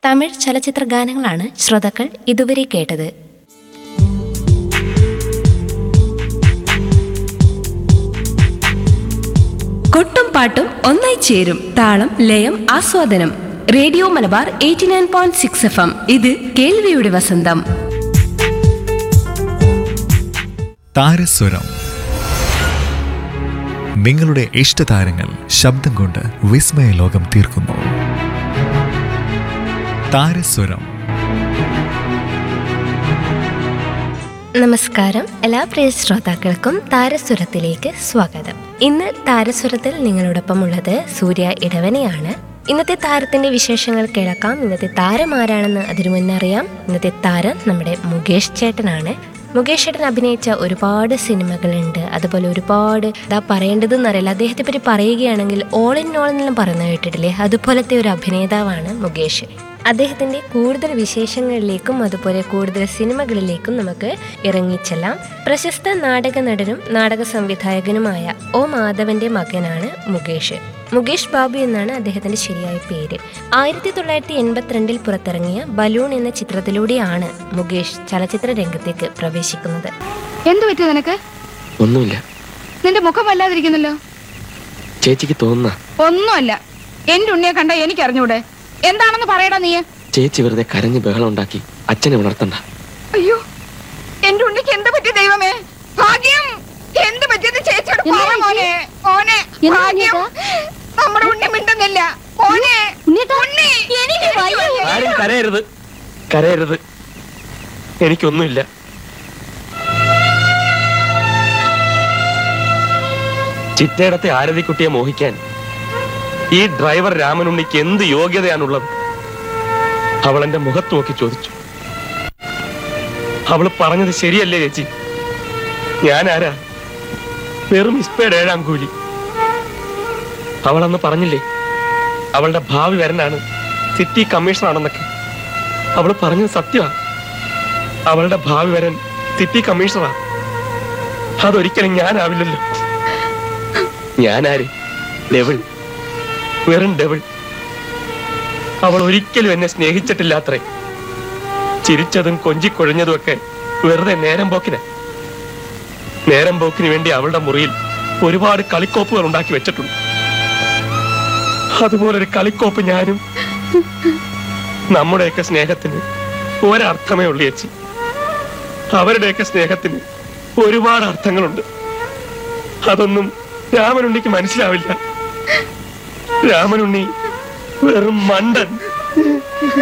തമിഴ് ചലച്ചിത്ര ഗാനങ്ങളാണ് ശ്രോതാക്കൾ ഇതുവരെ കേട്ടത് കൊട്ടും പാട്ടും ഒന്നായി ചേരും താളം ലയം ആസ്വാദനം radio Malabar eighty nine point six F M ഇത് കേൾവിയുടെ വസന്തം താരസ്വരം നിങ്ങളുടെ ഇഷ്ടതാരങ്ങൾ ശബ്ദം കൊണ്ട് വിസ്മയ ലോകം തീർക്കുന്നു താരസ്വരം നമസ്കാരം എല്ലാ പ്രിയ ശ്രോതാക്കൾക്കും താരസ്വരത്തിലേക്ക് സ്വാഗതം ഇന്ന് താരസ്വരത്തിൽ നിങ്ങളോടൊപ്പം ഉള്ളത് സൂര്യ ഇടവനെയാണ് ഇന്നത്തെ താരത്തിന്റെ വിശേഷങ്ങൾ കേൾക്കാം ഇന്നത്തെ താരം ആരാണെന്ന് അതിനു മുന്നേ അറിയാം ഇന്നത്തെ താരം നമ്മുടെ മുകേഷ് ചേട്ടനാണ് മുകേഷ് ചേട്ടൻ അഭിനയിച്ച ഒരുപാട് സിനിമകളുണ്ട് അതുപോലെ ഒരുപാട് ഇതാ പറയേണ്ടതെന്നറിയില്ല അദ്ദേഹത്തെ പറ്റി പറയുകയാണെങ്കിൽ ഓൾ ഇൻ ഓൾ എന്നെല്ലാം പറയുന്നത് കേട്ടിട്ടില്ലേ അതുപോലത്തെ ഒരു അഭിനേതാവാണ് മുകേഷ് അദ്ദേഹത്തിന്റെ കൂടുതൽ വിശേഷങ്ങളിലേക്കും അതുപോലെ കൂടുതൽ സിനിമകളിലേക്കും നമുക്ക് ഇറങ്ങിച്ചെല്ലാം പ്രശസ്ത നാടക നടനും നാടക സംവിധായകനുമായ ഒ മാധവന്റെ മകനാണ് മുകേഷ് മുകേഷ് ബാബു എന്നാണ് അദ്ദേഹത്തിന്റെ ശരിയായ പേര് ആയിരത്തി തൊള്ളായിരത്തി എൺപത്തിരണ്ടിൽ പുറത്തിറങ്ങിയ ബലൂൺ എന്ന ചിത്രത്തിലൂടെയാണ് മുകേഷ് ചലച്ചിത്ര രംഗത്തേക്ക് പ്രവേശിക്കുന്നത് എന്തു പറ്റി നിനക്ക് ഒന്നുമില്ല നിന്റെ മുഖം വല്ലാതിരിക്കുന്നല്ലോ ചേച്ചിക്ക് തോന്നുന്ന ഒന്നുമല്ല എന്റെ ഉണ്ണിയെ കണ്ട എനിക്ക് അറിഞ്ഞൂടെ എന്താണെന്ന് പറയടാ നീ ചേച്ചി വെറുതെ കരഞ്ഞ് ബഹളം ഉണ്ടാക്കി അച്ഛനെ ഉണർത്തണ്ട അയ്യോ എന്റെ ഉണ്ണിക്ക് എന്ത് പറ്റി ദൈവമേ ഭാഗ്യം എന്ത് പറ്റിയത് ചേച്ചിയോട് പറ മോനെ മോനെ ഭാഗ്യം നമ്മുടെ ഉണ്ണി മിണ്ടുന്നില്ല മോനെ ഉണ്ണി എനിക്ക് വയ്യ. ആരും കരയരുത് കരയരുത് എനിക്കൊന്നുമില്ല ചിറ്റയിടത്തെ ആരതിക്കുട്ടിയെ മോഹിക്കാൻ ഈ ഡ്രൈവർ രാമനുണ്ണിക്ക് എന്ത് യോഗ്യതയാണുള്ളത് അവൾ എന്റെ മുഖത്ത് നോക്കി ചോദിച്ചു അവൾ പറഞ്ഞത് ശരിയല്ലേ ചേച്ചി ഞാൻ ആരാ വെറും ഇസ്പേഡ് ഏഴാം കൂലി അവളന്ന് പറഞ്ഞില്ലേ അവളുടെ ഭാവി വരനാണ് സിറ്റി കമ്മീഷണറാണെന്നൊക്കെ അവൾ പറഞ്ഞത് സത്യമാ അവളുടെ ഭാവി വരൻ സിറ്റി കമ്മീഷണറാ അതൊരിക്കലും ഞാനാവില്ലല്ലോ ഞാനാര് ഡെവിൾ വെറും ഡെവിൾ അവൾ ഒരിക്കലും എന്നെ സ്നേഹിച്ചിട്ടില്ലാത്രേ ചിരിച്ചതും കൊഞ്ചിക്കൊഴിഞ്ഞതും ഒക്കെ വെറുതെ നേരം പോക്കിന് നേരം പോക്കിന് വേണ്ടി അവളുടെ മുറിയിൽ ഒരുപാട് കളിക്കോപ്പുകൾ ഉണ്ടാക്കി വെച്ചിട്ടുണ്ട് അതുപോലൊരു കളിക്കോപ്പ് ഞാനും നമ്മുടെയൊക്കെ സ്നേഹത്തിന് ഒരർത്ഥമേ ഉള്ളൂ ചേച്ചി അവരുടെയൊക്കെ സ്നേഹത്തിന് ഒരുപാട് അർത്ഥങ്ങളുണ്ട് അതൊന്നും രാമനുണ്ണിക്ക് മനസ്സിലാവില്ല രാമനുണ്ണി വെറും മണ്ടൻ